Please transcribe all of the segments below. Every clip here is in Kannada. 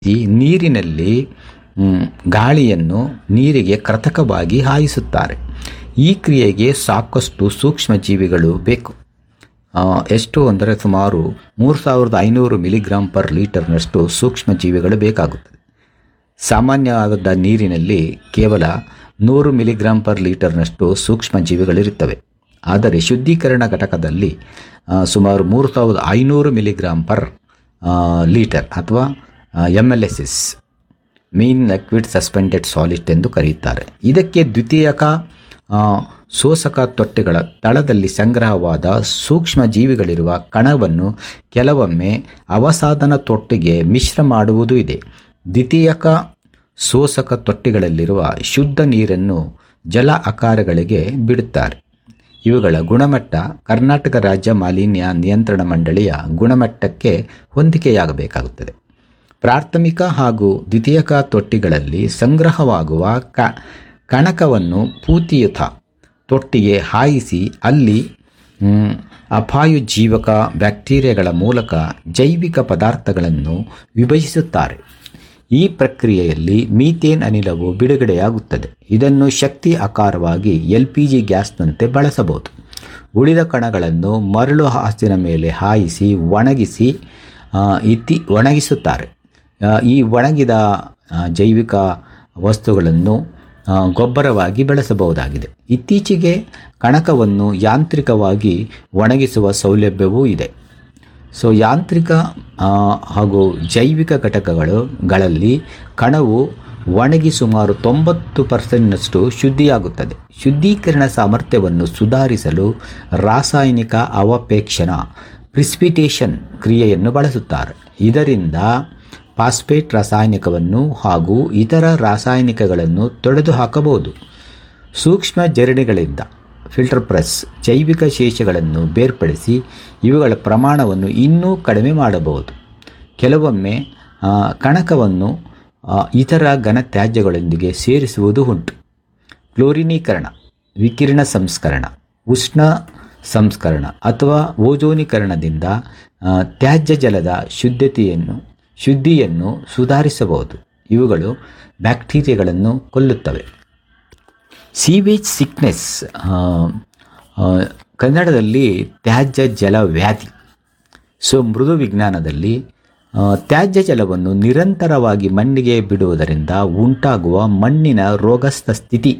ಈ ನೀರಿನಲ್ಲಿ ಮ್, ಗಾಳಿಯನ್ನು ನೀರಿಗೆ ಕೃತಕವಾಗಿ ಹಾಯಿಸುತ್ತಾರೆ ಈ ಕ್ರಿಯೆಗೆ ಸಾಕಷ್ಟು ಸೂಕ್ಷ್ಮ ಜೀವಿಗಳು ಬೇಕು ಆ, ಎಷ್ಟು ಅಂದರೆ ಸುಮಾರು ಮೂರು ಸಾವಿರದ ಐನೂರು ಮಿಲಿಗ್ರಾಂ ಪರ್ ಲೀಟರ್ನಷ್ಟು ಸೂಕ್ಷ್ಮ ಜೀವಿಗಳು ಬೇಕಾಗುತ್ತದೆ ಸಾಮಾನ್ಯವಾದ ನೀರಿನಲ್ಲಿ ಕೇವಲ ನೂರು ಮಿಲಿಗ್ರಾಂ ಪರ್ ಲೀಟರ್ನಷ್ಟು ಸೂಕ್ಷ್ಮ ಜೀವಿಗಳಿರುತ್ತವೆ ಆದರೆ ಶುದ್ಧೀಕರಣ ಘಟಕದಲ್ಲಿ ಆ, ಸುಮಾರು ಮೂರು ಸಾವಿರದ ಐನೂರು ಮಿಲಿಗ್ರಾಂ ಪರ್ ಆ, ಲೀಟರ್ ಅಥವಾ M L S S mean liquid suspended solid ಎಂದು ಕರೆಯುತ್ತಾರೆ ಇದಕ್ಕೆ ದ್ವಿತೀಯಕ ಆ, ಶೋಷಕ ತೊಟ್ಟೆಗಳ ತಳದಲ್ಲಿ ಸಂಗ್ರಹವಾದ ಸೂಕ್ಷ್ಮ ಜೀವಿಗಳಿರುವ ಕಣವನ್ನು ಕೆಲವೊಮ್ಮೆ ಅವಸಾದನ ತೊಟ್ಟಿಗೆ ಮಿಶ್ರ ಮಾಡುವುದೂ ಇದೆ ದ್ವಿತೀಯಕ ಶೋಷಕ ತೊಟ್ಟಿಗಳಲ್ಲಿರುವ ಶುದ್ಧ ನೀರನ್ನು ಜಲ ಆಕಾರಗಳಿಗೆ ಬಿಡುತ್ತಾರೆ ಇವುಗಳ ಗುಣಮಟ್ಟ ಕರ್ನಾಟಕ ರಾಜ್ಯ ಮಾಲಿನ್ಯ ನಿಯಂತ್ರಣ ಮಂಡಳಿಯ ಗುಣಮಟ್ಟಕ್ಕೆ ಹೊಂದಿಕೆಯಾಗಬೇಕಾಗುತ್ತದೆ ಪ್ರಾಥಮಿಕ ಹಾಗೂ ದ್ವಿತೀಯಕ ತೊಟ್ಟಿಗಳಲ್ಲಿ ಸಂಗ್ರಹವಾಗುವ ಕ ಕಣಕವನ್ನು ಪೂತಿಯುತ ತೊಟ್ಟಿಗೆ ಹಾಯಿಸಿ ಅಲ್ಲಿ ಮ್, ಅಪಾಯುಜೀವಕ ಬ್ಯಾಕ್ಟೀರಿಯಾಗಳ ಮೂಲಕ ಜೈವಿಕ ಪದಾರ್ಥಗಳನ್ನು ವಿಭಜಿಸುತ್ತಾರೆ ಈ ಪ್ರಕ್ರಿಯೆಯಲ್ಲಿ ಮೀಥೇನ್ ಅನಿಲವು ಬಿಡುಗಡೆಯಾಗುತ್ತದೆ ಇದನ್ನು ಶಕ್ತಿ ಆಕಾರವಾಗಿ ಎಲ್ ಪಿ ಜಿ ಗ್ಯಾಸ್ನಂತೆ ಬಳಸಬಹುದು ಉಳಿದ ಕಣಗಳನ್ನು ಮರಳು ಹಾಸಿನ ಮೇಲೆ ಹಾಯಿಸಿ ಒಣಗಿಸಿ ಆ, ಇತ್ತಿ ಒಣಗಿಸುತ್ತಾರೆ ಆ, ಈ ಒಣಗಿದ ಆ, ಜೈವಿಕ ವಸ್ತುಗಳನ್ನು ಆ, ಗೊಬ್ಬರವಾಗಿ ಬೆಳೆಸಬಹುದಾಗಿದೆ ಇತ್ತೀಚೆಗೆ ಕಣಕವನ್ನು ಯಾಂತ್ರಿಕವಾಗಿ ಒಣಗಿಸುವ ಸೌಲಭ್ಯವೂ ಇದೆ ಸೊ ಯಾಂತ್ರಿಕ ಆ, ಹಾಗೂ ಜೈವಿಕ ಘಟಕಗಳು ಗಳಲ್ಲಿ ಕಣವು ಒಣಗಿ ಸುಮಾರು ತೊಂಬತ್ತು ಪರ್ಸೆಂಟ್ನಷ್ಟು ಶುದ್ಧಿಯಾಗುತ್ತದೆ ಶುದ್ಧೀಕರಣ ಸಾಮರ್ಥ್ಯವನ್ನು ಸುಧಾರಿಸಲು ರಾಸಾಯನಿಕ ಅವಪೇಕ್ಷಣ ಪ್ರಿಸ್ಪಿಟೇಷನ್ ಕ್ರಿಯೆಯನ್ನು ಬಳಸುತ್ತಾರೆ ಇದರಿಂದ ಫಾಸ್ಫೇಟ್ ರಾಸಾಯನಿಕವನ್ನು ಹಾಗೂ ಇತರ ರಾಸಾಯನಿಕಗಳನ್ನು ತೊಡೆದುಹಾಕಬಹುದು ಸೂಕ್ಷ್ಮ ಜರಡಿಗಳಿಂದ ಫಿಲ್ಟರ್ ಪ್ರೆಸ್ ಜೈವಿಕ ಶೇಷಗಳನ್ನು ಬೇರ್ಪಡಿಸಿ ಇವುಗಳ ಪ್ರಮಾಣವನ್ನು ಇನ್ನೂ ಕಡಿಮೆ ಮಾಡಬಹುದು ಕೆಲವೊಮ್ಮೆ ಆ, ಕಣಕವನ್ನು ಆ, ಇತರ ಘನತ್ಯಾಜ್ಯಗಳೊಂದಿಗೆ ಸೇರಿಸುವುದು ಉಂಟು ಕ್ಲೋರಿನೀಕರಣ ವಿಕಿರಣ ಸಂಸ್ಕರಣ ಉಷ್ಣ ಸಂಸ್ಕರಣ ಅಥವಾ ಓಜೋನೀಕರಣದಿಂದ ಆ, ತ್ಯಾಜ್ಯ ಜಲದ ಶುದ್ಧತೆಯನ್ನು ಶುದ್ಧಿಯನ್ನು ಸುಧಾರಿಸಬಹುದು ಇವುಗಳು ಬ್ಯಾಕ್ಟೀರಿಯಾಗಳನ್ನು ಕೊಲ್ಲುತ್ತವೆ ಸೀವೇಜ್ ಸಿಕ್ನೆಸ್ ಕನ್ನಡದಲ್ಲಿ ತ್ಯಾಜ್ಯ ಜಲ ವ್ಯಾಧಿ ಸೊ ಮೃದು ವಿಜ್ಞಾನದಲ್ಲಿ ಆ, ತ್ಯಾಜ್ಯ ಜಲವನ್ನು ನಿರಂತರವಾಗಿ ಮಣ್ಣಿಗೆ ಬಿಡುವುದರಿಂದ ಉಂಟಾಗುವ ಮಣ್ಣಿನ ರೋಗಸ್ಥ ಸ್ಥಿತಿ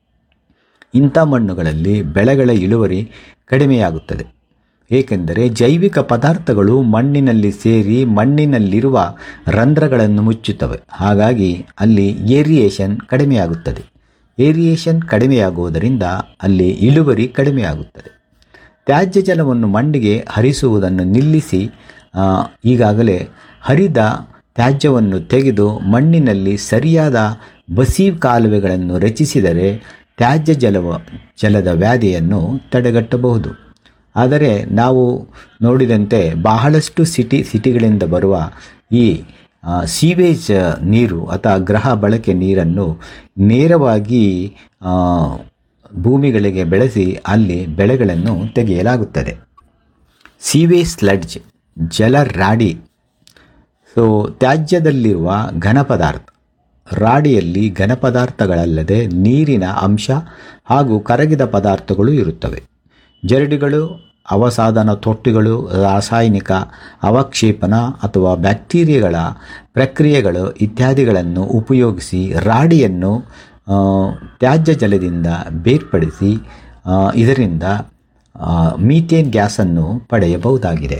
ಇಂಥ ಮಣ್ಣುಗಳಲ್ಲಿ ಬೆಳೆಗಳ ಇಳುವರಿ ಕಡಿಮೆಯಾಗುತ್ತದೆ ಏಕೆಂದರೆ ಜೈವಿಕ ಪದಾರ್ಥಗಳು ಮಣ್ಣಿನಲ್ಲಿ ಸೇರಿ ಮಣ್ಣಿನಲ್ಲಿರುವ ರಂಧ್ರಗಳನ್ನು ಮುಚ್ಚುತ್ತವೆ ಹಾಗಾಗಿ ಅಲ್ಲಿ ಏರಿಯೇಷನ್ ಕಡಿಮೆಯಾಗುತ್ತದೆ ಏರಿಯೇಷನ್ ಕಡಿಮೆಯಾಗುವುದರಿಂದ ಅಲ್ಲಿ ಇಳುವರಿ ಕಡಿಮೆಯಾಗುತ್ತದೆ ತ್ಯಾಜ್ಯ ಜಲವನ್ನು ಮಣ್ಣಿಗೆ ಹರಿಸುವುದನ್ನು ನಿಲ್ಲಿಸಿ ಆ, ಈಗಾಗಲೇ ಹರಿದ ತ್ಯಾಜ್ಯವನ್ನು ತೆಗೆದು ಮಣ್ಣಿನಲ್ಲಿ ಸರಿಯಾದ ಬಸಿ ಕಾಲುವೆಗಳನ್ನು ರಚಿಸಿದರೆ ತ್ಯಾಜ್ಯ ಜಲವ ಜಲದ ವ್ಯಾಧಿಯನ್ನು ತಡೆಗಟ್ಟಬಹುದು ಆದರೆ ನಾವು ನೋಡಿದಂತೆ ಬಹಳಷ್ಟು ಸಿಟಿ ಸಿಟಿಗಳಿಂದ ಬರುವ ಈ ಆ, ಸೀವೇಜ್ ನೀರು ಅಥವಾ ಗೃಹ ಬಳಕೆ ನೀರನ್ನು ನೇರವಾಗಿ ಆ, ಭೂಮಿಗಳಿಗೆ ಬೆಳೆಸಿ ಅಲ್ಲಿ ಬೆಳೆಗಳನ್ನು ತೆಗೆಯಲಾಗುತ್ತದೆ ಸೀವೇಜ್ ಸ್ಲಡ್ಜ್ ಜಲ ರಾಡಿ ಸೊ ತ್ಯಾಜ್ಯದಲ್ಲಿರುವ ಘನ ಪದಾರ್ಥ ರಾಡಿಯಲ್ಲಿ ಘನ ಪದಾರ್ಥಗಳಲ್ಲದೆ ನೀರಿನ ಅಂಶ ಹಾಗೂ ಕರಗಿದ ಪದಾರ್ಥಗಳು ಇರುತ್ತವೆ ಜರಡಿಗಳು ಅವಸಾದನ ತೊಟ್ಟಿಗಳು ರಾಸಾಯನಿಕ ಅವಕ್ಷೇಪಣ ಅಥವಾ ಬ್ಯಾಕ್ಟೀರಿಯಾಗಳ ಪ್ರಕ್ರಿಯೆಗಳು ಇತ್ಯಾದಿಗಳನ್ನು ಉಪಯೋಗಿಸಿ ರಾಡಿಯನ್ನು ಆ, ತ್ಯಾಜ್ಯ ಜಲದಿಂದ ಬೇರ್ಪಡಿಸಿ ಆ, ಇದರಿಂದ ಆ, ಮೀಥೇನ್ ಗ್ಯಾಸನ್ನು ಪಡೆಯಬಹುದಾಗಿದೆ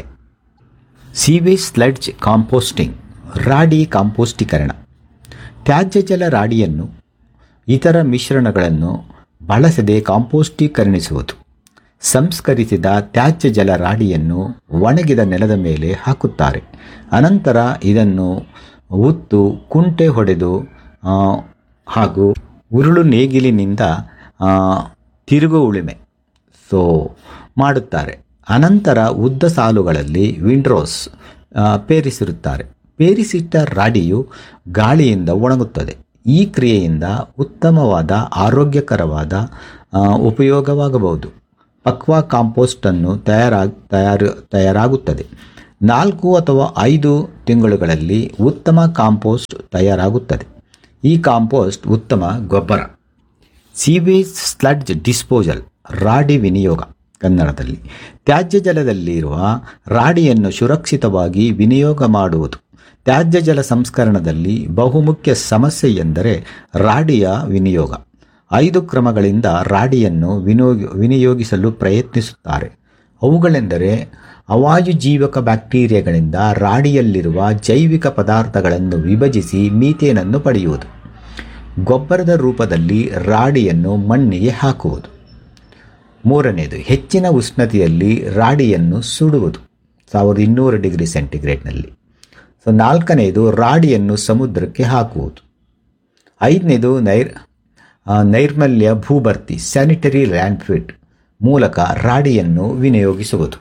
ಸೀವೇಜ್ ಸ್ಲಡ್ಜ್ ಕಾಂಪೋಸ್ಟಿಂಗ್ ರಾಡಿ ಕಾಂಪೋಸ್ಟೀಕರಣ ತ್ಯಾಜ್ಯ ಜಲ ರಾಡಿಯನ್ನು ಇತರ ಮಿಶ್ರಣಗಳನ್ನು ಬಳಸದೆ ಕಾಂಪೋಸ್ಟೀಕರಣಿಸುವುದು ಸಂಸ್ಕರಿಸಿದ ತ್ಯಾಜ್ಯ ಜಲ ರಾಡಿಯನ್ನು ಒಣಗಿದ ನೆಲದ ಮೇಲೆ ಹಾಕುತ್ತಾರೆ ಅನಂತರ ಇದನ್ನು ಉತ್ತು ಕುಂಟೆ ಹೊಡೆದು ಆ, ಹಾಗೂ ಉರುಳು ನೇಗಿಲಿನಿಂದ ಆ, ತಿರುಗು ಉಳುಮೆ ಸೊ ಮಾಡುತ್ತಾರೆ ಅನಂತರ ಉದ್ದ ಸಾಲುಗಳಲ್ಲಿ ವಿಂಡ್ರೋಸ್ ಆ, ಪೇರಿಸಿರುತ್ತಾರೆ ಪೇರಿಸಿಟ್ಟ ರಾಡಿಯು ಗಾಳಿಯಿಂದ ಒಣಗುತ್ತದೆ ಈ ಕ್ರಿಯೆಯಿಂದ ಉತ್ತಮವಾದ ಆರೋಗ್ಯಕರವಾದ ಆ, ಉಪಯೋಗವಾಗಬಹುದು ಪಕ್ವಾ ಕಾಂಪೋಸ್ಟನ್ನು ತಯಾರಾ ತಯಾರು ತಯಾರಾಗುತ್ತದೆ ನಾಲ್ಕು ಅಥವಾ ಐದು ತಿಂಗಳುಗಳಲ್ಲಿ ಉತ್ತಮ ಕಾಂಪೋಸ್ಟ್ ತಯಾರಾಗುತ್ತದೆ ಈ ಕಾಂಪೋಸ್ಟ್ ಉತ್ತಮ ಗೊಬ್ಬರ ಸೀವೇಜ್ ಸ್ಲಡ್ಜ್ ಡಿಸ್ಪೋಸಲ್ ರಾಡಿ ವಿನಿಯೋಗ ಕನ್ನಡದಲ್ಲಿ ತ್ಯಾಜ್ಯ ಜಲದಲ್ಲಿರುವ ರಾಡಿಯನ್ನು ಸುರಕ್ಷಿತವಾಗಿ ವಿನಿಯೋಗ ಮಾಡುವುದು ತ್ಯಾಜ್ಯ ಜಲ ಸಂಸ್ಕರಣದಲ್ಲಿ ಬಹುಮುಖ್ಯ ಸಮಸ್ಯೆ ಎಂದರೆ ರಾಡಿಯ ವಿನಿಯೋಗ ಐದು ಕ್ರಮಗಳಿಂದ ರಾಡಿಯನ್ನು ವಿನಿಯೋಗ ವಿನಿಯೋಗಿಸಲು ಪ್ರಯತ್ನಿಸುತ್ತಾರೆ ಅವುಗಳೆಂದರೆ ಅವಾಯುಜೀವಕ ಬ್ಯಾಕ್ಟೀರಿಯಾಗಳಿಂದ ರಾಡಿಯಲ್ಲಿರುವ ಜೈವಿಕ ಪದಾರ್ಥಗಳನ್ನು ವಿಭಜಿಸಿ ಮೀಥೇನನ್ನು ಪಡೆಯುವುದು ಗೊಬ್ಬರದ ರೂಪದಲ್ಲಿ ರಾಡಿಯನ್ನು ಮಣ್ಣಿಗೆ ಹಾಕುವುದು ಮೂರನೆಯದು ಹೆಚ್ಚಿನ ಉಷ್ಣತೆಯಲ್ಲಿ ರಾಡಿಯನ್ನು ಸುಡುವುದು ಸಾವಿರದ ಇನ್ನೂರು ಡಿಗ್ರಿ ಸೆಂಟಿಗ್ರೇಡ್ನಲ್ಲಿ ಸೊ ನಾಲ್ಕನೆಯದು ರಾಡಿಯನ್ನು ಸಮುದ್ರಕ್ಕೆ ಹಾಕುವುದು ಐದನೇದು ನೈರ್ ಆ, ನೈರ್ಮಲ್ಯ ಭೂಭರ್ತಿ ಸ್ಯಾನಿಟರಿ ಲ್ಯಾಂಡ್ಫಿಟ್ ಮೂಲಕ ರಾಡಿಯನ್ನು ವಿನಿಯೋಗಿಸುವುದು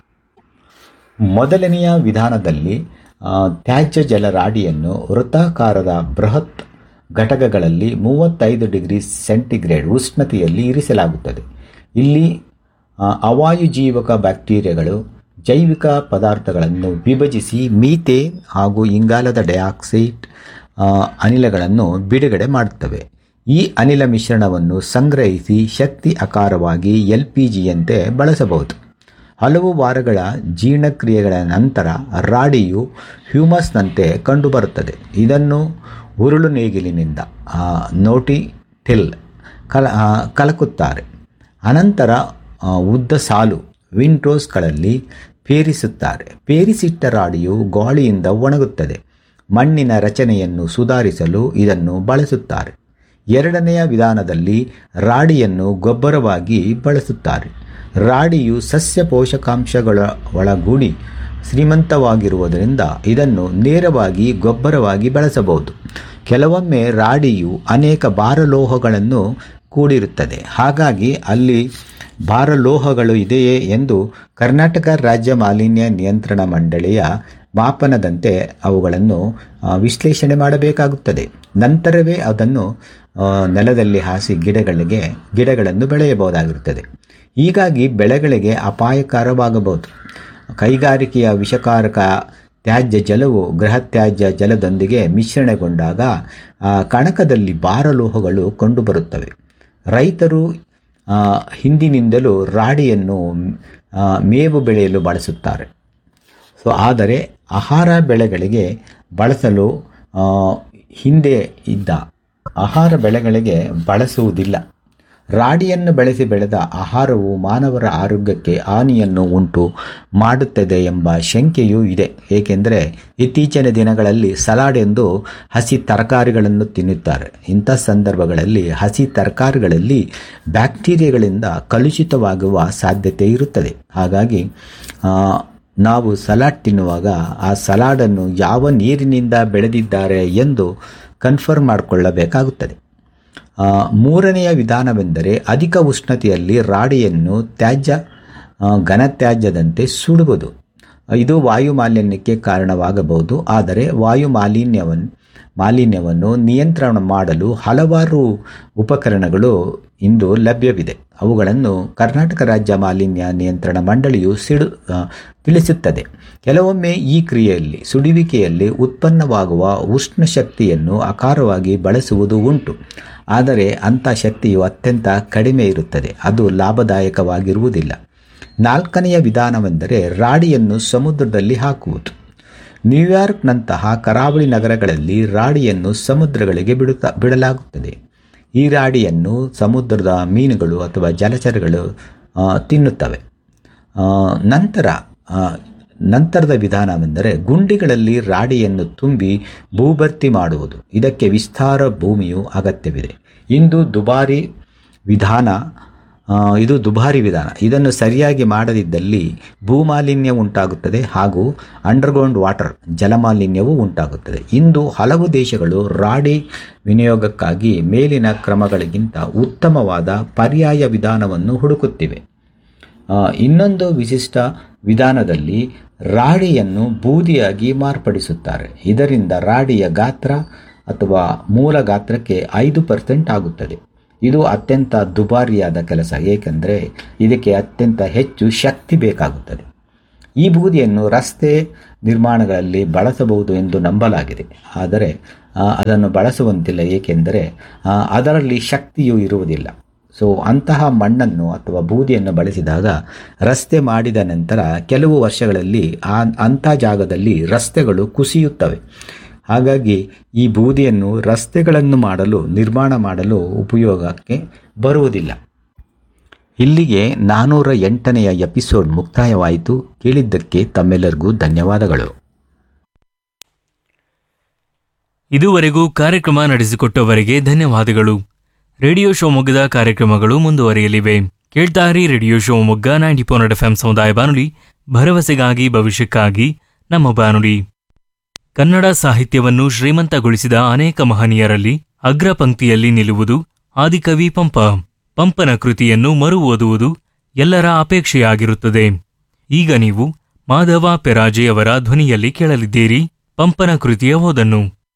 ಮೊದಲನೆಯ ವಿಧಾನದಲ್ಲಿ ಆ, ತ್ಯಾಜ್ಯ ಜಲ ರಾಡಿಯನ್ನು ವೃತ್ತಾಕಾರದ ಬೃಹತ್ ಘಟಕಗಳಲ್ಲಿ ಮೂವತ್ತೈದು ಡಿಗ್ರಿ ಸೆಂಟಿಗ್ರೇಡ್ ಉಷ್ಣತೆಯಲ್ಲಿ ಇರಿಸಲಾಗುತ್ತದೆ ಇಲ್ಲಿ ಆ, ಅವಾಯುಜೀವಕ ಬ್ಯಾಕ್ಟೀರಿಯಾಗಳು ಜೈವಿಕ ಪದಾರ್ಥಗಳನ್ನು ವಿಭಜಿಸಿ ಮೀಥೇನ್ ಹಾಗೂ ಇಂಗಾಲದ ಡೈಆಕ್ಸೈಡ್ ಆ, ಅನಿಲಗಳನ್ನು ಬಿಡುಗಡೆ ಮಾಡುತ್ತವೆ ಈ ಅನಿಲ ಮಿಶ್ರಣವನ್ನು ಸಂಗ್ರಹಿಸಿ ಶಕ್ತಿ ಆಕಾರವಾಗಿ ಎಲ್ ಪಿ ಜಿಯಂತೆ ಬಳಸಬಹುದು ಹಲವು ವಾರಗಳ ಜೀರ್ಣಕ್ರಿಯೆಗಳ ನಂತರ ರಾಡಿಯು ಹ್ಯೂಮಸ್ನಂತೆ ಕಂಡುಬರುತ್ತದೆ ಇದನ್ನು ಉರುಳು ನೇಗಿಲಿನಿಂದ ಆ, ನೋಟಿ ಟಿಲ್ ಕಲ ಆ, ಕಲಕುತ್ತಾರೆ ಅನಂತರ ಆ, ಉದ್ದ ಸಾಲು ವಿಂಡೋಸ್ಗಳಲ್ಲಿ ಪೇರಿಸುತ್ತಾರೆ ಪೇರಿಸಿಟ್ಟ ರಾಡಿಯು ಗಾಳಿಯಿಂದ ಒಣಗುತ್ತದೆ ಮಣ್ಣಿನ ರಚನೆಯನ್ನು ಸುಧಾರಿಸಲು ಇದನ್ನು ಬಳಸುತ್ತಾರೆ ಎರಡನೆಯ ವಿಧಾನದಲ್ಲಿ ರಾಡಿಯನ್ನು ಗೊಬ್ಬರವಾಗಿ ಬಳಸುತ್ತಾರೆ ರಾಡಿಯು ಸಸ್ಯ ಪೋಷಕಾಂಶಗಳ ಒಳಗೂಡಿ ಶ್ರೀಮಂತವಾಗಿರುವುದರಿಂದ ಇದನ್ನು ನೇರವಾಗಿ ಗೊಬ್ಬರವಾಗಿ ಬಳಸಬಹುದು ಕೆಲವೊಮ್ಮೆ ರಾಡಿಯು ಅನೇಕ ಭಾರಲೋಹಗಳನ್ನು ಕೂಡಿರುತ್ತದೆ ಹಾಗಾಗಿ ಅಲ್ಲಿ ಭಾರಲೋಹಗಳು ಇದೆಯೇ ಎಂದು ಕರ್ನಾಟಕ ರಾಜ್ಯ ಮಾಲಿನ್ಯ ನಿಯಂತ್ರಣ ಮಂಡಳಿಯ ಮಾಪನದಂತೆ ಅವುಗಳನ್ನು ಆ, ವಿಶ್ಲೇಷಣೆ ಮಾಡಬೇಕಾಗುತ್ತದೆ ನಂತರವೇ ಅದನ್ನು ಆ, ನೆಲದಲ್ಲಿ ಹಾಸಿ ಗಿಡಗಳಿಗೆ ಗಿಡಗಳನ್ನು ಬೆಳೆಯಬಹುದಾಗಿರುತ್ತದೆ ಹೀಗಾಗಿ ಬೆಳೆಗಳಿಗೆ ಅಪಾಯಕರವಾಗಬಹುದು ಕೈಗಾರಿಕೆಯ ವಿಷಕಾರಕ ತ್ಯಾಜ್ಯ ಜಲವು ಗೃಹ ತ್ಯಾಜ್ಯ ಜಲದೊಂದಿಗೆ ಮಿಶ್ರಣಗೊಂಡಾಗ ಆ ಕಣಕದಲ್ಲಿ ಭಾರಲೋಹಗಳು ಕಂಡುಬರುತ್ತವೆ ರೈತರು ಆ, ಹಿಂದಿನಿಂದಲೂ ರಾಡಿಯನ್ನು ಆ, ಮೇವು ಬೆಳೆಯಲು ಬಳಸುತ್ತಾರೆ ಸೊ ಆದರೆ ಆಹಾರ ಬೆಳೆಗಳಿಗೆ ಬಳಸಲು ಆ, ಹಿಂದೆ ಇದ್ದ ಆಹಾರ ಬೆಳೆಗಳಿಗೆ ಬಳಸುವುದಿಲ್ಲ ರಾಡಿಯನ್ನು ಬೆಳೆಸಿ ಬೆಳೆದ ಆಹಾರವು ಮಾನವರ ಆರೋಗ್ಯಕ್ಕೆ ಹಾನಿಯನ್ನು ಉಂಟು ಮಾಡುತ್ತದೆ ಎಂಬ ಶಂಕೆಯೂ ಇದೆ ಏಕೆಂದರೆ ಇತ್ತೀಚಿನ ದಿನಗಳಲ್ಲಿ ಸಲಾಡ್ ಎಂದು ಹಸಿ ತರಕಾರಿಗಳನ್ನು ತಿನ್ನುತ್ತಾರೆ ಇಂಥ ಸಂದರ್ಭಗಳಲ್ಲಿ ಹಸಿ ತರಕಾರಿಗಳಲ್ಲಿ ಬ್ಯಾಕ್ಟೀರಿಯಾಗಳಿಂದ ಕಲುಷಿತವಾಗುವ ಸಾಧ್ಯತೆ ಇರುತ್ತದೆ ಹಾಗಾಗಿ ಆ, ನಾವು ಸಲಾಡ್ ತಿನ್ನುವಾಗ ಆ ಸಲಾಡನ್ನು ಯಾವ ನೀರಿನಿಂದ ಬೆಳೆದಿದ್ದಾರೆ ಎಂದು ಕನ್ಫರ್ಮ್ ಮಾಡಿಕೊಳ್ಳಬೇಕಾಗುತ್ತದೆ ಆ, ಮೂರನೆಯ ವಿಧಾನವೆಂದರೆ ಅಧಿಕ ಉಷ್ಣತೆಯಲ್ಲಿ ರಾಡಿಯನ್ನು ತ್ಯಾಜ್ಯ ಆ, ಘನತ್ಯಾಜ್ಯದಂತೆ ಸುಡುವುದು ಇದು ವಾಯು ಮಾಲಿನ್ಯಕ್ಕೆ ಕಾರಣವಾಗಬಹುದು ಆದರೆ ವಾಯು ಮಾಲಿನ್ಯವನ್ನು ಮಾಲಿನ್ಯವನ್ನು ನಿಯಂತ್ರಣ ಮಾಡಲು ಹಲವಾರು ಉಪಕರಣಗಳು ಇಂದು ಲಭ್ಯವಿದೆ ಅವುಗಳನ್ನು ಕರ್ನಾಟಕ ರಾಜ್ಯ ಮಾಲಿನ್ಯ ನಿಯಂತ್ರಣ ಮಂಡಳಿಯು ಸಿಡು ಆ, ತಿಳಿಸುತ್ತದೆ ಕೆಲವೊಮ್ಮೆ ಈ ಕ್ರಿಯೆಯಲ್ಲಿ ಸುಡುವಿಕೆಯಲ್ಲಿ ಉತ್ಪನ್ನವಾಗುವ ಉಷ್ಣ ಶಕ್ತಿಯನ್ನು ಅಕಾರವಾಗಿ ಬಳಸುವುದು ಉಂಟು ಆದರೆ ಅಂಥ ಶಕ್ತಿಯು ಅತ್ಯಂತ ಕಡಿಮೆ ಇರುತ್ತದೆ ಅದು ಲಾಭದಾಯಕವಾಗಿರುವುದಿಲ್ಲ ನಾಲ್ಕನೆಯ ವಿಧಾನವೆಂದರೆ ರಾಡಿಯನ್ನು ಸಮುದ್ರದಲ್ಲಿ ಹಾಕುವುದು ನ್ಯೂಯಾರ್ಕ್ನಂತಹ ಕರಾವಳಿ ನಗರಗಳಲ್ಲಿ ರಾಡಿಯನ್ನು ಸಮುದ್ರಗಳಿಗೆ ಬಿಡುತ್ತಾ ಬಿಡಲಾಗುತ್ತದೆ ಈ ರಾಡಿಯನ್ನು ಸಮುದ್ರದ ಮೀನುಗಳು ಅಥವಾ ಜಲಚರಗಳು ಆ, ತಿನ್ನುತ್ತವೆ ಆ, ನಂತರ ಆ, ನಂತರದ ವಿಧಾನವೆಂದರೆ ಗುಂಡಿಗಳಲ್ಲಿ ರಾಡಿಯನ್ನು ತುಂಬಿ ಭೂಭರ್ತಿ ಮಾಡುವುದು ಇದಕ್ಕೆ ವಿಸ್ತಾರ ಭೂಮಿಯು ಅಗತ್ಯವಿದೆ ಇಂದು ದುಬಾರಿ ವಿಧಾನ ಆ, ಇದು ದುಬಾರಿ ವಿಧಾನ ಇದನ್ನು ಸರಿಯಾಗಿ ಮಾಡದಿದ್ದಲ್ಲಿ ಭೂಮಾಲಿನ್ಯ ಉಂಟಾಗುತ್ತದೆ ಹಾಗೂ ಅಂಡರ್ಗ್ರೌಂಡ್ ವಾಟರ್ ಜಲಮಾಲಿನ್ಯವೂ ಉಂಟಾಗುತ್ತದೆ ಇಂದು ಹಲವು ದೇಶಗಳು ರಾಡಿ ವಿನಿಯೋಗಕ್ಕಾಗಿ ಮೇಲಿನ ಕ್ರಮಗಳಿಗಿಂತ ಉತ್ತಮವಾದ ಪರ್ಯಾಯ ವಿಧಾನವನ್ನು ಹುಡುಕುತ್ತಿವೆ ಆ, ಇನ್ನೊಂದು ವಿಶಿಷ್ಟ ವಿಧಾನದಲ್ಲಿ ರಾಡಿಯನ್ನು ಬೂದಿಯಾಗಿ ಮಾರ್ಪಡಿಸುತ್ತಾರೆ ಇದರಿಂದ ರಾಡಿಯ ಗಾತ್ರ ಅಥವಾ ಮೂಲ ಗಾತ್ರಕ್ಕೆ ಐದು ಪರ್ಸೆಂಟ್ ಆಗುತ್ತದೆ ಇದು ಅತ್ಯಂತ ದುಬಾರಿಯಾದ ಕೆಲಸ ಏಕೆಂದರೆ ಇದಕ್ಕೆ ಅತ್ಯಂತ ಹೆಚ್ಚು ಶಕ್ತಿ ಬೇಕಾಗುತ್ತದೆ ಈ ಬೂದಿಯನ್ನು ರಸ್ತೆ ನಿರ್ಮಾಣಗಳಲ್ಲಿ ಬಳಸಬಹುದು ಎಂದು ನಂಬಲಾಗಿದೆ ಆದರೆ ಆ, ಅದನ್ನು ಬಳಸುವಂತಿಲ್ಲ ಏಕೆಂದರೆ ಆ, ಅದರಲ್ಲಿ ಶಕ್ತಿಯು ಇರುವುದಿಲ್ಲ ಸೊ ಅಂತಹ ಮಣ್ಣನ್ನು ಅಥವಾ ಬೂದಿಯನ್ನು ಬಳಸಿದಾಗ ರಸ್ತೆ ಮಾಡಿದ ನಂತರ ಕೆಲವು ವರ್ಷಗಳಲ್ಲಿ ಆ ಅಂಥ ಜಾಗದಲ್ಲಿ ರಸ್ತೆಗಳು ಕುಸಿಯುತ್ತವೆ ಹಾಗಾಗಿ ಈ ಬೂದಿಯನ್ನು ರಸ್ತೆಗಳನ್ನು ಮಾಡಲು ನಿರ್ಮಾಣ ಮಾಡಲು ಉಪಯೋಗಕ್ಕೆ ಬರುವುದಿಲ್ಲ ಇಲ್ಲಿಗೆ ನಾನ್ನೂರ ಎಂಟನೆಯ ಎಪಿಸೋಡ್ ಮುಕ್ತಾಯವಾಯಿತು ಕೇಳಿದ್ದಕ್ಕೆ ತಮ್ಮೆಲ್ಲರಿಗೂ ಧನ್ಯವಾದಗಳು ಇದುವರೆಗೂ ಕಾರ್ಯಕ್ರಮ ನಡೆಸಿಕೊಟ್ಟವರಿಗೆ ಧನ್ಯವಾದಗಳು ರೇಡಿಯೋ ಶಿವಮೊಗ್ಗದ ಕಾರ್ಯಕ್ರಮಗಳು ಮುಂದುವರಿಯಲಿವೆ ಕೇಳ್ತಾರಿ radio Shivamogga ninety four F M ಸಮುದಾಯ ಬಾನುಲಿ ಭರವಸೆಗಾಗಿ ಭವಿಷ್ಯಕ್ಕಾಗಿ ನಮ್ಮ ಬಾನುಲಿ ಕನ್ನಡ ಸಾಹಿತ್ಯವನ್ನು ಶ್ರೀಮಂತಗೊಳಿಸಿದ ಅನೇಕ ಮಹನೀಯರಲ್ಲಿ ಅಗ್ರ ಪಂಕ್ತಿಯಲ್ಲಿ ನಿಲ್ಲುವುದು ಆದಿಕವಿ ಪಂಪ ಪಂಪನ ಕೃತಿಯನ್ನು ಮರು ಓದುವುದು ಎಲ್ಲರ ಅಪೇಕ್ಷೆಯಾಗಿರುತ್ತದೆ ಈಗ ನೀವು ಮಾಧವ ಪೆರಾಜೆಯವರ ಧ್ವನಿಯಲ್ಲಿ ಕೇಳಲಿದ್ದೀರಿ ಪಂಪನ ಕೃತಿಯ ಓದನ್ನು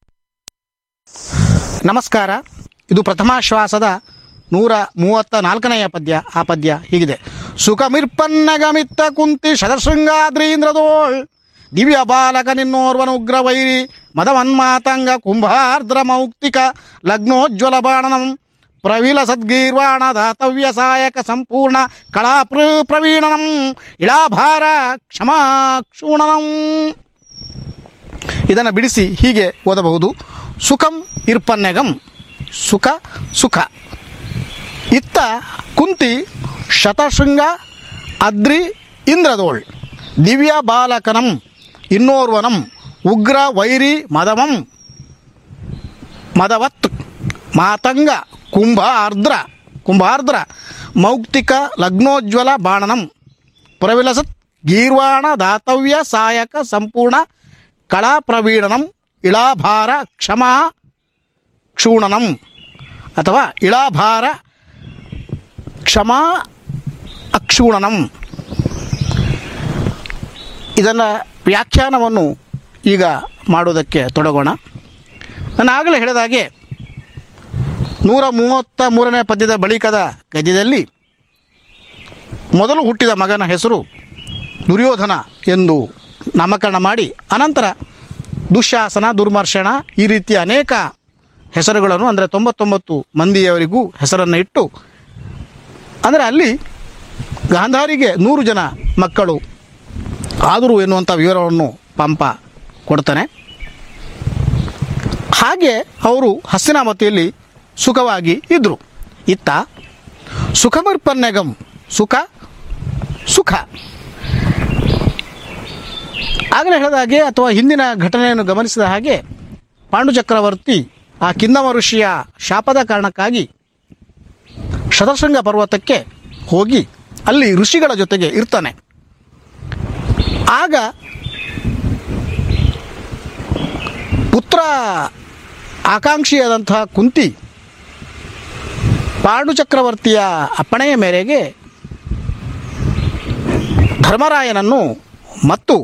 ನಮಸ್ಕಾರ ಇದು ಪ್ರಥಮಾಶ್ವಾಸದ ನೂರ ಮೂವತ್ತ ನಾಲ್ಕನೆಯ ಪದ್ಯ ಆ ಪದ್ಯ ಹೀಗಿದೆ ಸುಖಮಿರ್ಪನ್ನಗಮಿತ್ತ ಕುಂತಿ ಶತಶೃಂಗಾದ್ರೀಂದ್ರದೋಳ್ ದಿವ್ಯ ಬಾಲಕ ನಿನ್ನೋರ್ವನ ಉಗ್ರ ವೈರಿ ಮದವನ್ಮಾತಂಗ ಕುಂಭಾರ್ದ್ರ ಮೌಕ್ತಿಕ ಲಗ್ನೋಜ್ವಲ ಬಾಣನಂ ಪ್ರವಿಲ ಸದ್ಗೀರ್ವಾಣ ದಾತವ್ಯ ಸಾಯಕ ಸಂಪೂರ್ಣ ಕಳಾ ಪ್ರ ಪ್ರವೀಣನಂ ಇಳಾಭಾರ ಕ್ಷಮಾ ಕ್ಷೂಣನಂ ಇದನ್ನು ಬಿಡಿಸಿ ಹೀಗೆ ಓದಬಹುದು ಸುಖಂ ಇರ್ಪನ್ನೆಗಂ ಸುಖ ಸುಖ ಇತ್ತ ಕುಂತಿ ಶತಶೃಂಗ ಅದ್ರಿ ಇಂದ್ರದೋಳ್ ದಿವ್ಯ ಬಾಲಕನಂ ಇನ್ನೋರ್ವನಂ ಉಗ್ರ ವೈರಿ ಮದವಂ ಮದವತ್ ಮಾತಂಗ ಕುಂಭಾರ್ದ್ರ ಕುಂಭಾರ್ದ್ರ ಮೌಕ್ತಿಕ ಲಗ್ನೋಜ್ವಲ ಬಾಣನಂ ಪ್ರವಿಲಸತ್ ಗೀರ್ವಾಣ ದಾತವ್ಯ ಸಾಯಕ ಸಂಪೂರ್ಣ ಕಳಾ ಪ್ರವೀಣನಂ ಇಳಾಭಾರ ಕ್ಷಮಾ ಕ್ಷೂಣನಂ ಅಥವಾ ಇಳಾಭಾರ ಕ್ಷಮಾ ಅಕ್ಷೂಣನಂ ಇದನ್ನು ವ್ಯಾಖ್ಯಾನವನ್ನು ಈಗ ಮಾಡೋದಕ್ಕೆ ತೊಡಗೋಣ ನಾನು ಆಗಲೇ ಹೇಳಿದ ಹಾಗೆ ನೂರ ಮೂವತ್ತ ಮೂರನೇ ಪದ್ಯದ ಬಳಿಕದ ಗದ್ಯದಲ್ಲಿ ಮೊದಲು ಹುಟ್ಟಿದ ಮಗನ ಹೆಸರು ದುರ್ಯೋಧನ ಎಂದು ನಾಮಕರಣ ಮಾಡಿ ಅನಂತರ ದುಶ್ಯಾಸನ ದುರ್ಮರ್ಶನ ಈ ರೀತಿಯ ಅನೇಕ ಹೆಸರುಗಳನ್ನು ಅಂದರೆ ತೊಂಬತ್ತೊಂಬತ್ತು ಮಂದಿಯವರಿಗೂ ಹೆಸರನ್ನು ಇಟ್ಟು ಅಂದರೆ ಅಲ್ಲಿ ಗಾಂಧಾರಿಗೆ ನೂರು ಜನ ಮಕ್ಕಳು ಆದರು ಎನ್ನುವಂಥ ವಿವರವನ್ನು ಪಂಪ ಕೊಡ್ತಾನೆ ಹಾಗೆ ಅವರು ಹಸ್ತಿನಾಮತಿಯಲ್ಲಿ ಸುಖವಾಗಿ ಇದ್ದರು ಇತ್ತ ಸುಖಮರ್ಪನ್ನೆಗಂ ಸುಖ ಸುಖ ಆಗಲೇ ಹೇಳಿದ ಹಾಗೆ ಅಥವಾ ಹಿಂದಿನ ಘಟನೆಯನ್ನು ಗಮನಿಸಿದ ಹಾಗೆ ಪಾಂಡು ಚಕ್ರವರ್ತಿ ಆ ಕಿನ್ನಮ ಋಷಿಯ ಶಾಪದ ಕಾರಣಕ್ಕಾಗಿ ಶತಶೃಂಗ ಪರ್ವತಕ್ಕೆ ಹೋಗಿ ಅಲ್ಲಿ ಋಷಿಗಳ ಜೊತೆಗೆ ಇರ್ತಾನೆ ಆಗ ಪುತ್ರ ಆಕಾಂಕ್ಷಿಯಾದಂತಹ ಕುಂತಿ ಪಾಂಡು ಚಕ್ರವರ್ತಿಯ ಅಪ್ಪಣೆಯ ಮೇರೆಗೆ ಧರ್ಮರಾಯನನ್ನು ಮತ್ತು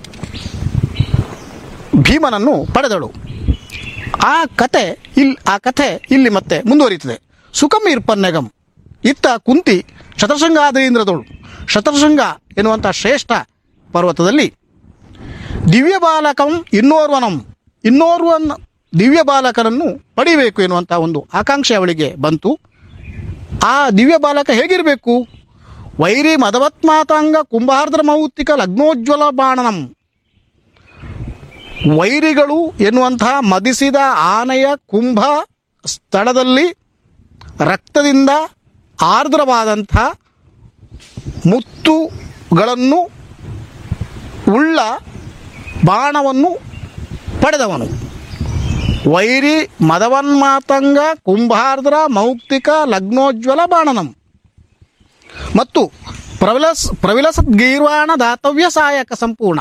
ಭೀಮನನ್ನು ಪಡೆದಳು ಆ ಕತೆ ಇಲ್ಲಿ ಆ ಕಥೆ ಇಲ್ಲಿ ಮತ್ತೆ ಮುಂದುವರಿಯುತ್ತದೆ ಸುಖಂ ಇರ್ಪನ್ನೆಗಂ ಇತ್ತ ಕುಂತಿ ಶತಶೃಂಗಾದ್ರೀಂದ್ರದಳು ಶತಶೃಂಗ ಎನ್ನುವಂಥ ಶ್ರೇಷ್ಠ ಪರ್ವತದಲ್ಲಿ ದಿವ್ಯ ಬಾಲಕಂ ಇನ್ನೋರ್ವನಂ ಇನ್ನೋರ್ವನ್ ದಿವ್ಯ ಬಾಲಕನನ್ನು ಪಡಿಬೇಕು ಎನ್ನುವಂಥ ಒಂದು ಆಕಾಂಕ್ಷೆ ಅವಳಿಗೆ ಬಂತು ಆ ದಿವ್ಯ ಬಾಲಕ ಹೇಗಿರಬೇಕು ವೈರಿ ಮದವತ್ಮಾತಾಂಗ ಕುಂಭಾರ್ದ್ರ ಮೌತಿಕ ಲಗ್ನೋಜ್ವಲ ಬಾಣನಂ ವೈರಿಗಳು ಎನ್ನುವಂತಹ ಮದಿಸಿದ ಆನೆಯ ಕುಂಭ ಸ್ಥಳದಲ್ಲಿ ರಕ್ತದಿಂದ ಆರ್ದ್ರವಾದಂಥ ಮುತ್ತುಗಳನ್ನು ಉಳ್ಳ ಬಾಣವನ್ನು ಪಡೆದವನು ವೈರಿ ಮದವನ್ಮಾತಂಗ ಕುಂಭಾರ್ದ್ರ ಮೌಕ್ತಿಕ ಲಗ್ನೋಜ್ವಲ ಬಾಣನಂ ಮತ್ತು ಪ್ರವಿಲಸ್ ಪ್ರವಿಲಸತ್ ಗೀರ್ವಾಣ ದಾತವ್ಯ ಸಹಾಯಕ ಸಂಪೂರ್ಣ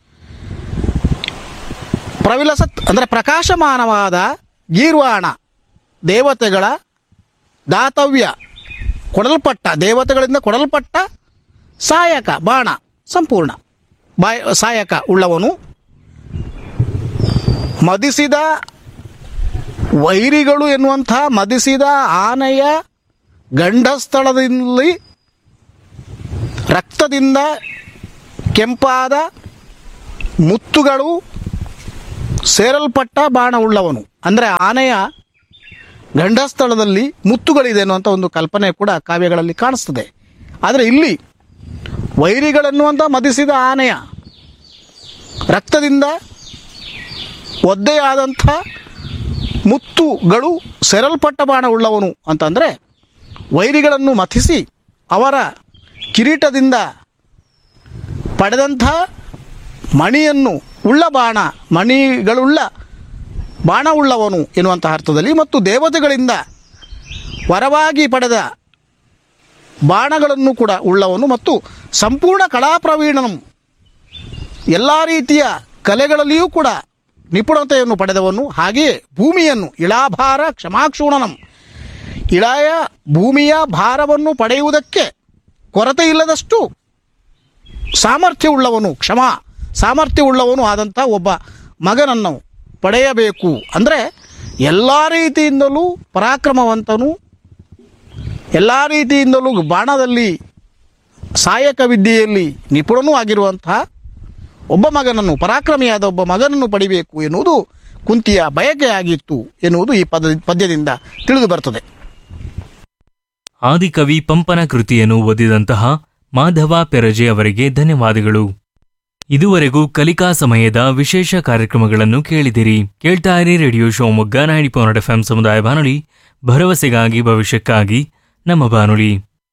ಪ್ರವಿಲಸತ್ ಅಂದರೆ ಪ್ರಕಾಶಮಾನವಾದ ಗೀರ್ವಾಣ ದೇವತೆಗಳ ದಾತವ್ಯ ಕೊಡಲ್ಪಟ್ಟ ದೇವತೆಗಳಿಂದ ಕೊಡಲ್ಪಟ್ಟ ಸಹಾಯಕ ಬಾಣ ಸಂಪೂರ್ಣ ಬಾಯ್ ಸಹಾಯಕ ಉಳ್ಳವನು ಮದಿಸಿದ ವೈರಿಗಳು ಎನ್ನುವಂಥ ಮದಿಸಿದ ಆನೆಯ ಗಂಡಸ್ಥಳದಲ್ಲಿ ರಕ್ತದಿಂದ ಕೆಂಪಾದ ಮುತ್ತುಗಳು ಸೇರಲ್ಪಟ್ಟ ಬಾಣವುಳ್ಳವನು ಅಂದರೆ ಆನೆಯ ಗಂಡಸ್ಥಳದಲ್ಲಿ ಮುತ್ತುಗಳಿದೆ ಅನ್ನುವಂಥ ಒಂದು ಕಲ್ಪನೆ ಕೂಡ ಕಾವ್ಯಗಳಲ್ಲಿ ಕಾಣಿಸ್ತದೆ ಆದರೆ ಇಲ್ಲಿ ವೈರಿಗಳನ್ನುವಂಥ ಮದಿಸಿದ ಆನೆಯ ರಕ್ತದಿಂದ ಒದ್ದೆಯಾದಂಥ ಮುತ್ತುಗಳು ಸೆರಲ್ಪಟ್ಟ ಬಾಣವುಳ್ಳವನು ಅಂತಂದರೆ ವೈರಿಗಳನ್ನು ಮಥಿಸಿ ಅವರ ಕಿರೀಟದಿಂದ ಪಡೆದಂಥ ಮಣಿಯನ್ನು ಉಳ್ಳ ಬಾಣ ಮಣಿಗಳುಳ್ಳ ಬಾಣವುಳ್ಳವನು ಎನ್ನುವಂತಹ ಅರ್ಥದಲ್ಲಿ ಮತ್ತು ದೇವತೆಗಳಿಂದ ವರವಾಗಿ ಪಡೆದ ಬಾಣಗಳನ್ನು ಕೂಡ ಉಳ್ಳವನು ಮತ್ತು ಸಂಪೂರ್ಣ ಕಲಾಪ್ರವೀಣನು ಎಲ್ಲ ರೀತಿಯ ಕಲೆಗಳಲ್ಲಿಯೂ ಕೂಡ ನಿಪುಣತೆಯನ್ನು ಪಡೆದವನು ಹಾಗೆಯೇ ಭೂಮಿಯನ್ನು ಇಳಾಭಾರ ಕ್ಷಮಾಕ್ಷೂಣನಂ ಇಳಾಯ ಭೂಮಿಯ ಭಾರವನ್ನು ಪಡೆಯುವುದಕ್ಕೆ ಕೊರತೆ ಇಲ್ಲದಷ್ಟು ಸಾಮರ್ಥ್ಯವುಳ್ಳವನು ಕ್ಷಮ ಸಾಮರ್ಥ್ಯವುಳ್ಳವನು ಆದಂಥ ಒಬ್ಬ ಮಗನನ್ನು ಪಡೆಯಬೇಕು ಅಂದರೆ ಎಲ್ಲ ರೀತಿಯಿಂದಲೂ ಪರಾಕ್ರಮವಂತನು ಎಲ್ಲ ರೀತಿಯಿಂದಲೂ ಬಾಣದಲ್ಲಿ ಸಹಾಯಕ ವಿದ್ಯೆಯಲ್ಲಿ ನಿಪುಣನೂ ಆಗಿರುವಂತಹ ಒಬ್ಬ ಮಗನನ್ನು ಪರಾಕ್ರಮಿಯಾದ ಒಬ್ಬ ಮಗನನ್ನು ಪಡಿಬೇಕು ಎನ್ನುವುದು ಕುಂತಿಯ ಬಯಕೆಯಾಗಿತ್ತು ಎನ್ನುವುದು ಈ ಪದ ಪದ್ಯದಿಂದ ತಿಳಿದು ಬರ್ತದೆ ಆದಿಕವಿ ಪಂಪನ ಕೃತಿಯನ್ನು ಓದಿದಂತಹ ಮಾಧವ ಪೆರಜೆ ಅವರಿಗೆ ಧನ್ಯವಾದಗಳು ಇದುವರೆಗೂ ಕಲಿಕಾ ಸಮಯದ ವಿಶೇಷ ಕಾರ್ಯಕ್ರಮಗಳನ್ನು ಕೇಳಿದಿರಿ ಕೇಳ್ತಾ ಇರಿ radio Shivamogga ninety point F ಸಮುದಾಯ ಬಾನುಲಿ ಭರವಸೆಗಾಗಿ ಭವಿಷ್ಯಕ್ಕಾಗಿ ನಮ್ಮ ಬಾನುಲಿ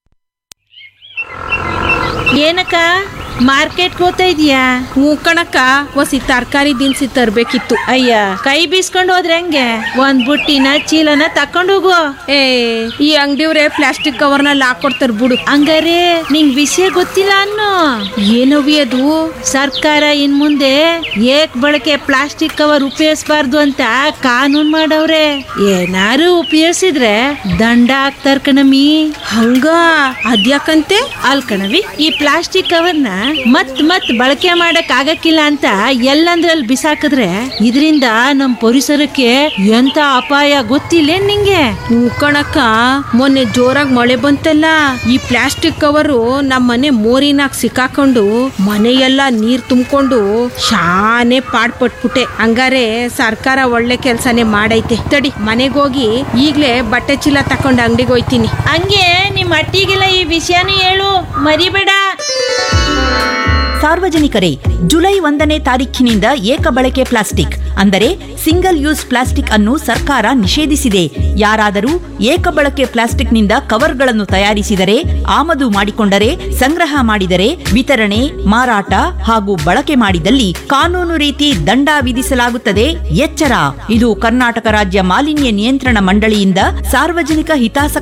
ಏನಕ್ಕ ಮಾರ್ಕೆಟ್ಗೆ ಹೋಗ್ತಾ ಇದೀಯಾ ಹ್ಞೂ ಕಣಕ್ಕ ಒಸಿ ತರಕಾರಿ ದಿನಸಿ ತರ್ಬೇಕಿತ್ತು ಅಯ್ಯ ಕೈ ಬೀಸ್ಕೊಂಡು ಹೋದ್ರೆ ಹೆಂಗೆ ಒಂದ್ ಬುಟ್ಟಿನ ಚೀಲನ ತಕೊಂಡು ಹೋಗು ಏ ಈ ಅಂಗಡಿಯವ್ರೆ ಪ್ಲಾಸ್ಟಿಕ್ ಕವರ್ನಲ್ಲಿ ಹಾಕೊಡ್ತಾರ ಬಿಡು ಹಂಗಾರೆ ನಿಂಗ್ ವಿಷಯ ಗೊತ್ತಿಲ್ಲ ಅನ್ನು ಏನವಿ ಅದು ಸರ್ಕಾರ ಇನ್ ಮುಂದೆ ಏಕ್ ಬಳಕೆ ಪ್ಲಾಸ್ಟಿಕ್ ಕವರ್ ಉಪಯೋಗಿಸಬಾರ್ದು ಅಂತ ಕಾನೂನ್ ಮಾಡವ್ರೆ ಏನಾರು ಉಪಯೋಗಿಸಿದ್ರೆ ದಂಡ ಹಾಕ್ತಾರ ಕಣಮಿ ಹಂಗ ಅದ್ಯಾಕಂತೆ ಅಲ್ ಕಣವಿ ಈ ಪ್ಲಾಸ್ಟಿಕ್ ಕವರ್ನ ಮತ್ ಮತ್ ಬಳಕೆ ಮಾಡಕ್ ಆಗಕ್ಕಿಲ್ಲ ಅಂತ ಎಲ್ಲಂದ್ರಲ್ಲಿ ಬಿಸಾಕಿದ್ರೆ ಇದರಿಂದ ನಮ್ ಪರಿಸರಕ್ಕೆ ಎಂತ ಅಪಾಯ ಗೊತ್ತಿಲ್ಲ ನಿಂಗೆ ಹ್ಞೂ ಕಣಕ್ಕ ಮೊನ್ನೆ ಜೋರಾಗಿ ಮಳೆ ಬಂತಲ್ಲ ಈ ಪ್ಲಾಸ್ಟಿಕ್ ಕವರು ನಮ್ಮ ಮನೆ ಮೋರಿನಾಗ ಸಿಕ್ಕಾಕೊಂಡು ಮನೆಯೆಲ್ಲ ನೀರ್ ತುಂಬಿಕೊಂಡು ಶಾನೆ ಪಾಡ್ಪಟ್ಬಿಟ್ಟೆ ಹಂಗಾರೆ ಸರ್ಕಾರ ಒಳ್ಳೆ ಕೆಲ್ಸನೇ ಮಾಡೈತೆ ತಡಿ ಮನೆಗೆ ಹೋಗಿ ಈಗ್ಲೇ ಬಟ್ಟೆ ಚೀಲ ತಕೊಂಡು ಅಂಗಡಿಗೆ ಹೋಯ್ತೀನಿ ಹಂಗೆ ನಿಮ್ ಅಟ್ಟಿಗೆಲ್ಲ ಈ ವಿಷಯನೂ ಹೇಳು ಮರಿಬೇಡ ಸಾರ್ವಜನಿಕರೇ ಜುಲೈ ಒಂದನೇ ತಾರೀಖಿನಿಂದ ಏಕ ಬಳಕೆ ಪ್ಲಾಸ್ಟಿಕ್ ಅಂದರೆ ಸಿಂಗಲ್ ಯೂಸ್ ಪ್ಲಾಸ್ಟಿಕ್ ಅನ್ನು ಸರ್ಕಾರ ನಿಷೇಧಿಸಿದೆ ಯಾರಾದರೂ ಏಕ ಬಳಕೆ ಪ್ಲಾಸ್ಟಿಕ್ನಿಂದ ಕವರ್ಗಳನ್ನು ತಯಾರಿಸಿದರೆ ಆಮದು ಮಾಡಿಕೊಂಡರೆ ಸಂಗ್ರಹ ಮಾಡಿದರೆ ವಿತರಣೆ ಮಾರಾಟ ಹಾಗೂ ಬಳಕೆ ಮಾಡಿದಲ್ಲಿ ಕಾನೂನು ರೀತಿ ದಂಡ ವಿಧಿಸಲಾಗುತ್ತದೆ ಎಚ್ಚರ ಇದು ಕರ್ನಾಟಕ ರಾಜ್ಯ ಮಾಲಿನ್ಯ ನಿಯಂತ್ರಣ ಮಂಡಳಿಯಿಂದ ಸಾರ್ವಜನಿಕ ಹಿತಾಸಕ್ತಿ